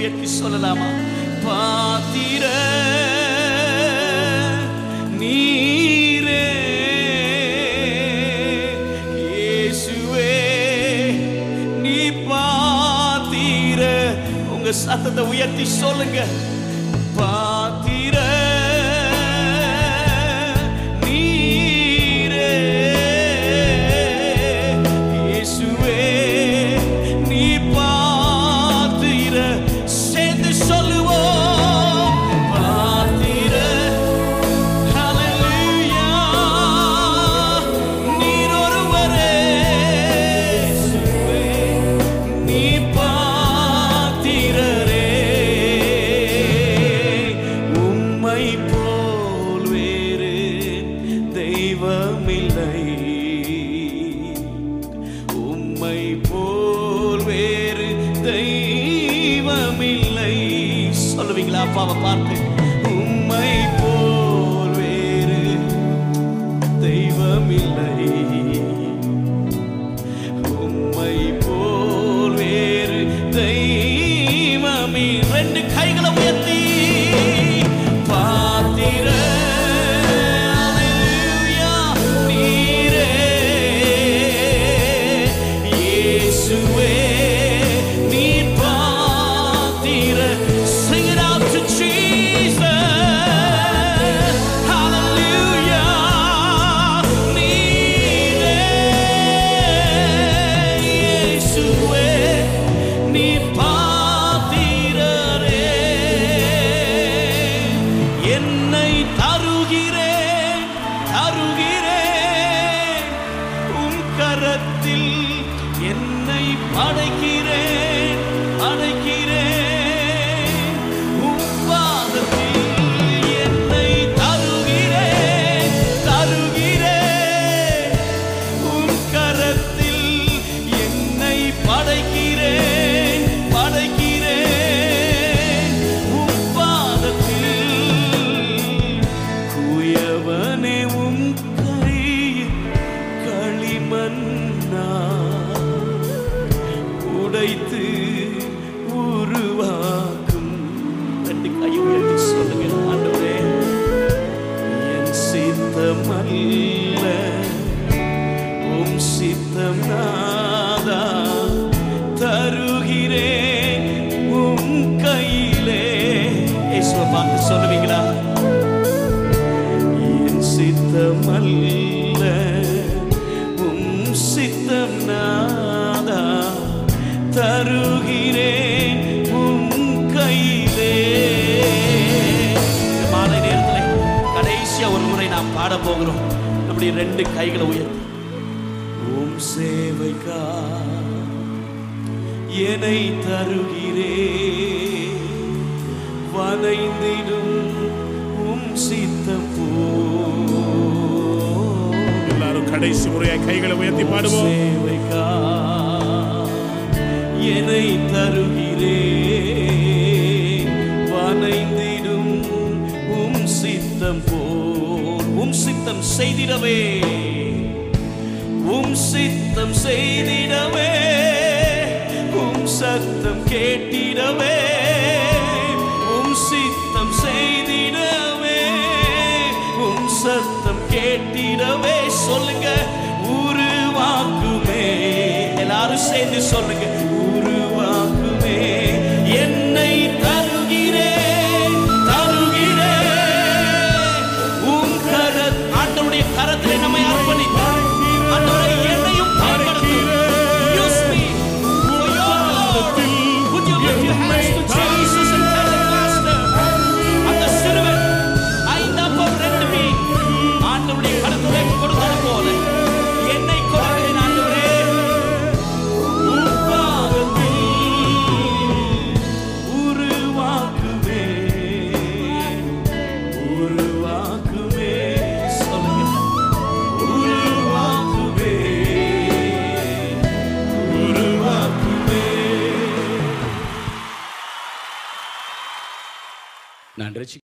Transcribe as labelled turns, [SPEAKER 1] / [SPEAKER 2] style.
[SPEAKER 1] உயர்த்தி சொல்லலாமா பாத்திர நீரே இயேசுவே நீ பாத்திர உங்க சத்தத்தை உயர்த்தி சொல்லுங்க பாத்திர நீரே இயேசுவே நீ பாத்திர சேர்ந்து சொல்லுவோம் பாத்திர ஹalleluya நீர் ஒருவரே இயேசுவே நீ பாத்திரரே உம்மை போல் வேறு தெய்வமில்லை உம்மை போல் வேறு தெய்வமில்லை சொல்லுவீங்களா அப்பாவை பார்த்து உம்மை போல் வேறு தெய்வமில்லை உம்மை போல் வேறு தெய்வமே ரெண்டு கைகளை உயர்த்தி பாத்திர அல்லேலூயா, நீரே இயேசுவே நீர் பாத்திர Sing it out to Jesus. Hallelujah. நீரே இயேசுவே நீ பாத்திரரே என்னை தருகிறேன் தருகிறேன் உம் கரத்தில் என்னை படைக்கிறேன் படைக்கிறேன் உம் பாதத்தில் என்னை தருகிறேன் தருகிறேன் உம் கரத்தில் என்னை படைக்கிறேன் படைக்கிறேன் உம் பாதத்தில் குயவனே உம் கையில் களிமண்ணா உடைத்து உருவாக்கும் ரெண்டு கை உயர்த்தி சொல்லுங்க ஆண்டவரே என் சித்தம் அல்ல உம் சித்தம் நாதா தருகிறேன் உம் கையிலே இயேசுவை பார்த்து சொல்லுவீங்களா என் சித்தம் அல்ல உம் சித்தம் நாதா தருகிறேன் உம் கையிலே இந்த மாலை நேரத்தில் கடைசியா ஒரு முறை நாம் பாட போகிறோம் நம்முடைய ரெண்டு கைகளை உயர்த்தி உம் சேவைக்கா என்னை தருகிறே வனைந்திடும் உம் சித்தம் போ
[SPEAKER 2] எல்லாரும் கடைசி முறையாய் கைகளை உயர்த்தி பாடுவோம்
[SPEAKER 1] சேவைக்கா என்னை தருகிறே வனைந்திடும் உம் சித்தம் போல் உம் சித்தம் செய்திடவே உம் சித்தம் செய்திடவே உம் சத்தம் கேட்டிடவே உம் சித்தம் செய்திடவே உம் சத்தம் கேட்டிடவே சொல்லுங்க உருவாக்குமே எல்லாரும் சேர்ந்து சொல்லுங்க உருவாக்குமே என்னை தருகிறேன் தருகிறேன் உம் கர ஆண்டவருடைய கரத்திலே நம்மை அர்ப்பணித்தோம் ஆண்டவரே என்னையும் பயன்படுத்தும் use me for your glory would you lift your hands to Jesus and tell him master அந்த சிறுவன் ஐந்தாம் ரெண்டு மீன் ஆண்டவருடைய கரத்திலே கொடுத்தது போல என்னை கொடுக்கிறேன் ஆண்டவரே உம் பாதத்தில் உருவாக்குவே உருவாக்குவே சொல்லுங்க உருவாக்குவே உருவாக்குவே நான் ரட்சி